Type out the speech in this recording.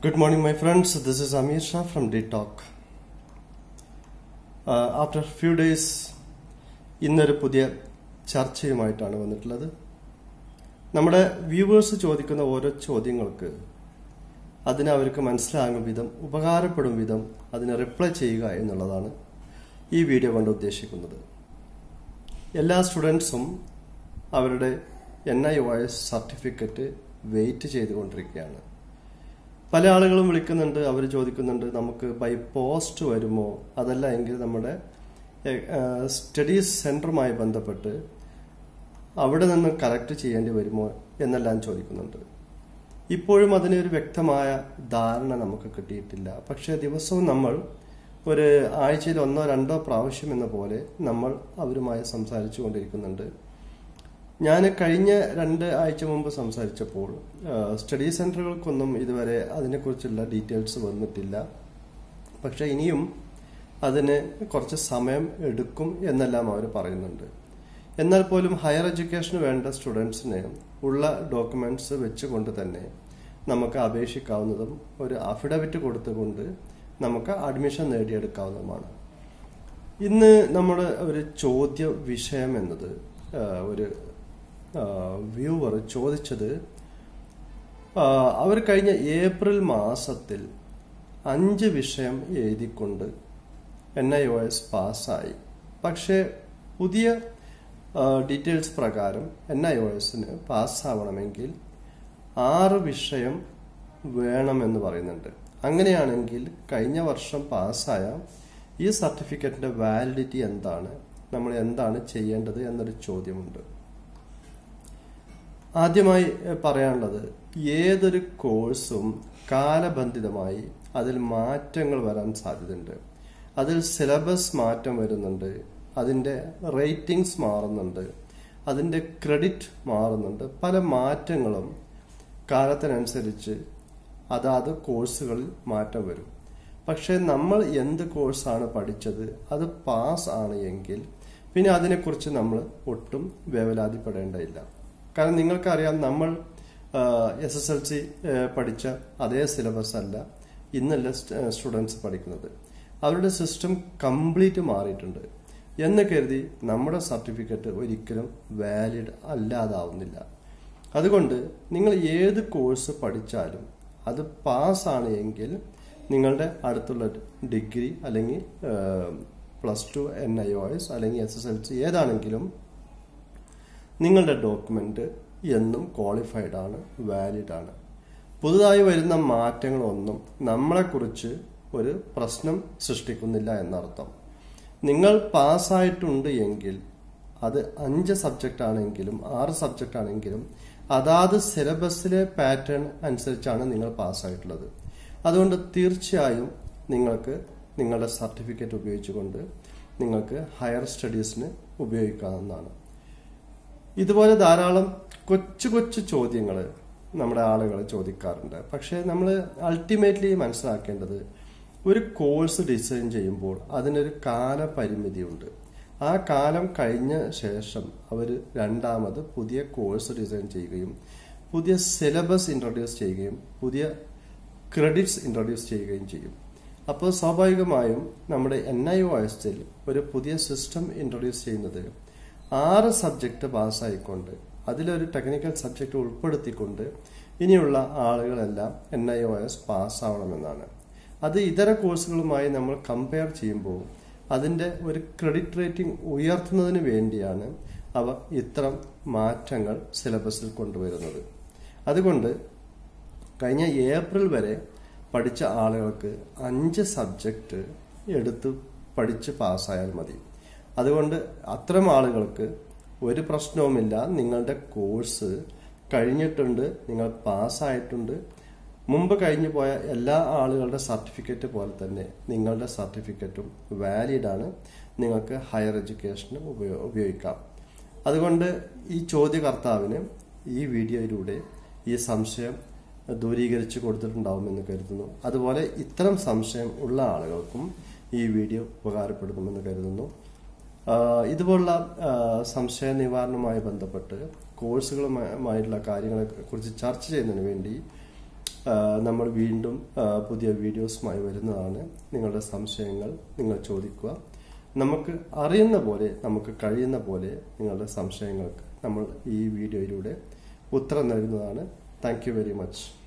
Good morning, my friends. This is Amir Shah from D Talk. Uh, after a few days, ഇന്നൊരു പുതിയ ചർച്ചയുമായിട്ടാണ് വന്നിട്ടുള്ളത് നമ്മുടെ viewers ചോദിക്കുന്ന ഓരോ ചോദ്യങ്ങൾക്ക് അതിന് അവർക്ക് മനസ്സിലാകും വിധം ഉപകാരപ്പെടും വിധം അതിന് റിപ്ലൈ ചെയ്യുക എന്നുള്ളതാണ് ഈ വീഡിയോ കൊണ്ട് ഉദ്ദേശിക്കുന്നത് എല്ലാ സ്റ്റുഡൻസും അവരുടെ N I O S certificate wait ചെയ്തുകൊണ്ടിരിക്കുകയാണ് പല ആളുകളും വിളിക്കുന്നുണ്ട് അവർ ചോദിക്കുന്നുണ്ട് നമുക്ക് ബൈ പോസ്റ്റ് വരുമോ അതല്ല എങ്കിൽ നമ്മുടെ സ്റ്റഡീസ് സെന്ററുമായി ബന്ധപ്പെട്ട് അവിടെ നിന്ന് കറക്റ്റ് ചെയ്യേണ്ടി വരുമോ എന്നെല്ലാം ചോദിക്കുന്നുണ്ട് ഇപ്പോഴും അതിനൊരു വ്യക്തമായ ധാരണ നമുക്ക് കിട്ടിയിട്ടില്ല പക്ഷേ ദിവസവും നമ്മൾ ഒരു ആഴ്ചയിൽ ഒന്നോ രണ്ടോ പ്രാവശ്യം എന്ന പോലെ നമ്മൾ അവരുമായി സംസാരിച്ചു കൊണ്ടിരിക്കുന്നുണ്ട് ഞാൻ കഴിഞ്ഞ രണ്ട് ആഴ്ച മുമ്പ് സംസാരിച്ചപ്പോൾ സ്റ്റഡി സെന്ററുകൾക്കൊന്നും ഇതുവരെ അതിനെക്കുറിച്ചുള്ള ഡീറ്റെയിൽസ് വന്നിട്ടില്ല പക്ഷെ ഇനിയും അതിന് കുറച്ച് സമയം എടുക്കും എന്നെല്ലാം അവർ പറയുന്നുണ്ട് എന്നാൽ പോലും ഹയർ എഡ്യൂക്കേഷന് വേണ്ട സ്റ്റുഡൻസിന് ഉള്ള ഡോക്യുമെന്റ്സ് വെച്ചുകൊണ്ട് തന്നെ നമുക്ക് അപേക്ഷിക്കാവുന്നതും ഒരു അഫിഡവിറ്റ് കൊടുത്തുകൊണ്ട് നമുക്ക് അഡ്മിഷൻ നേടിയെടുക്കാവുന്നതുമാണ് ഇന്ന് നമ്മുടെ ഒരു ചോദ്യ വിഷയം എന്നത് ഒരു വ്യൂവർ ചോദിച്ചത് അവർ കഴിഞ്ഞ ഏപ്രിൽ മാസത്തിൽ അഞ്ച് വിഷയം എഴുതിക്കൊണ്ട് എൻ ഐ ഒ എസ് പാസ്സായി പക്ഷേ പുതിയ ഡീറ്റെയിൽസ് പ്രകാരം എൻ ഐ ഒ എസിന് പാസ്സാവണമെങ്കിൽ ആറ് വിഷയം വേണമെന്ന് പറയുന്നുണ്ട് അങ്ങനെയാണെങ്കിൽ കഴിഞ്ഞ വർഷം പാസ്സായ ഈ സർട്ടിഫിക്കറ്റിന്റെ വാലിഡിറ്റി എന്താണ് നമ്മൾ എന്താണ് ചെയ്യേണ്ടത് എന്നൊരു ചോദ്യമുണ്ട് ആദ്യമായി പറയാനുള്ളത് ഏതൊരു കോഴ്സും കാലബന്ധിതമായി അതിൽ മാറ്റങ്ങൾ വരാൻ സാധ്യതയുണ്ട് അതിൽ സിലബസ് മാറ്റം വരുന്നുണ്ട് അതിൻ്റെ റേറ്റിംഗ്സ് മാറുന്നുണ്ട് അതിൻ്റെ ക്രെഡിറ്റ് മാറുന്നുണ്ട് പല മാറ്റങ്ങളും കാലത്തിനനുസരിച്ച് അതാത് കോഴ്സുകളിൽ മാറ്റം വരും പക്ഷെ നമ്മൾ എന്ത് കോഴ്സാണ് പഠിച്ചത് അത് പാസ് ആണ് എങ്കിൽ പിന്നെ അതിനെക്കുറിച്ച് നമ്മൾ ഒട്ടും വേവലാതിപ്പെടേണ്ടതില്ല കാരണം നിങ്ങൾക്കറിയാം നമ്മൾ എസ് എസ് എൽ സി പഠിച്ച അതേ സിലബസ് അല്ല ഇന്നല്ല സ്റ്റുഡൻസ് പഠിക്കുന്നത് അവരുടെ സിസ്റ്റം കംപ്ലീറ്റ് മാറിയിട്ടുണ്ട് എന്ന് കരുതി നമ്മുടെ സർട്ടിഫിക്കറ്റ് ഒരിക്കലും വാലിഡ് അല്ലാതാവുന്നില്ല അതുകൊണ്ട് നിങ്ങൾ ഏത് കോഴ്സ് പഠിച്ചാലും അത് പാസ്സാണ് എങ്കിൽ നിങ്ങളുടെ അടുത്തുള്ള ഡിഗ്രി അല്ലെങ്കിൽ plus two N I O S അല്ലെങ്കിൽ എസ് എസ് എൽ സി ഏതാണെങ്കിലും നിങ്ങളുടെ ഡോക്യുമെന്റ് എന്നും ക്വാളിഫൈഡ് ആണ് വാലിഡ് ആണ് പുതുതായി വരുന്ന മാറ്റങ്ങളൊന്നും നമ്മളെക്കുറിച്ച് ഒരു പ്രശ്നം സൃഷ്ടിക്കുന്നില്ല എന്നർത്ഥം നിങ്ങൾ പാസ്സായിട്ടുണ്ട് എങ്കിൽ അത് അഞ്ച് സബ്ജക്റ്റ് ആണെങ്കിലും ആറ് സബ്ജക്റ്റ് ആണെങ്കിലും അതാത് സിലബസിലെ പാറ്റേൺ അനുസരിച്ചാണ് നിങ്ങൾ പാസ്സായിട്ടുള്ളത് അതുകൊണ്ട് തീർച്ചയായും നിങ്ങൾക്ക് നിങ്ങളുടെ സർട്ടിഫിക്കറ്റ് ഉപയോഗിച്ചുകൊണ്ട് നിങ്ങൾക്ക് ഹയർ സ്റ്റഡീസിന് ഉപയോഗിക്കാവുന്നതാണ് ഇതുപോലെ ധാരാളം കൊച്ചു കൊച്ചു ചോദ്യങ്ങൾ നമ്മുടെ ആളുകൾ ചോദിക്കാറുണ്ട് പക്ഷേ നമ്മൾ അൾട്ടിമേറ്റ്ലി മനസ്സിലാക്കേണ്ടത് ഒരു കോഴ്സ് ഡിസൈൻ ചെയ്യുമ്പോൾ അതിനൊരു കാലപരിമിതിയുണ്ട് ആ കാലം കഴിഞ്ഞ ശേഷം അവർ രണ്ടാമത് പുതിയ കോഴ്സ് ഡിസൈൻ ചെയ്യുകയും പുതിയ സിലബസ് ഇൻട്രൊഡ്യൂസ് ചെയ്യുകയും പുതിയ ക്രെഡിറ്റ്സ് ഇൻട്രൊഡ്യൂസ് ചെയ്യുകയും ചെയ്യും അപ്പോൾ സ്വാഭാവികമായും നമ്മുടെ എൻ ഐ ഒ എസിൽ ഒരു പുതിയ സിസ്റ്റം ഇൻട്രൊഡ്യൂസ് ചെയ്യുന്നത് ആറ് സബ്ജക്റ്റ് പാസ്സായിക്കൊണ്ട് അതിലൊരു ടെക്നിക്കൽ സബ്ജക്റ്റ് ഉൾപ്പെടുത്തിക്കൊണ്ട് ഇനിയുള്ള ആളുകളെല്ലാം എൻ ഐ ഒ എസ് പാസ്സാവണമെന്നാണ് അത് ഇതര കോഴ്സുകളുമായി നമ്മൾ കമ്പയർ ചെയ്യുമ്പോൾ അതിൻ്റെ ഒരു ക്രെഡിറ്റ് റേറ്റിംഗ് ഉയർത്തുന്നതിന് വേണ്ടിയാണ് അവർ ഇത്തരം മാറ്റങ്ങൾ സിലബസിൽ കൊണ്ടുവരുന്നത് അതുകൊണ്ട് കഴിഞ്ഞ ഏപ്രിൽ വരെ പഠിച്ച ആളുകൾക്ക് അഞ്ച് സബ്ജക്റ്റ് എടുത്ത് പഠിച്ച് പാസ്സായാൽ മതി അതുകൊണ്ട് അത്തരം ആളുകൾക്ക് ഒരു പ്രശ്നവുമില്ല നിങ്ങളുടെ കോഴ്സ് കഴിഞ്ഞിട്ടുണ്ട് നിങ്ങൾ പാസ്സായിട്ടുണ്ട് മുമ്പ് കഴിഞ്ഞു പോയ എല്ലാ ആളുകളുടെ സർട്ടിഫിക്കറ്റ് പോലെ തന്നെ നിങ്ങളുടെ സർട്ടിഫിക്കറ്റും വാലിഡ് ആണ് നിങ്ങൾക്ക് ഹയർ എഡ്യൂക്കേഷന് ഉപയോഗിക്കാം അതുകൊണ്ട് ഈ ചോദ്യകർത്താവിന് ഈ വീഡിയോയിലൂടെ ഈ സംശയം ദൂരീകരിച്ച് കൊടുത്തിട്ടുണ്ടാവുമെന്ന് കരുതുന്നു അതുപോലെ ഇത്തരം സംശയം ഉള്ള ആളുകൾക്കും ഈ വീഡിയോ ഉപകാരപ്പെടുമെന്ന് കരുതുന്നു ഇതുപോലുള്ള സംശയ നിവാരണവുമായി ബന്ധപ്പെട്ട് കോഴ്സുകളുമായിട്ടുള്ള കാര്യങ്ങളെ കുറിച്ച് ചർച്ച ചെയ്യുന്നതിന് വേണ്ടി ആ, നമ്മൾ വീണ്ടും ആ, പുതിയ വീഡിയോസുമായി വരുന്നതാണ് നിങ്ങളുടെ സംശയങ്ങൾ നിങ്ങൾ ചോദിക്കുക നമുക്ക് അറിയുന്ന പോലെ നമുക്ക് കഴിയുന്ന പോലെ നിങ്ങളുടെ സംശയങ്ങൾക്ക് നമ്മൾ ഈ വീഡിയോയിലൂടെ ഉത്തരം നൽകുന്നതാണ് താങ്ക് യു വെരി മച്ച്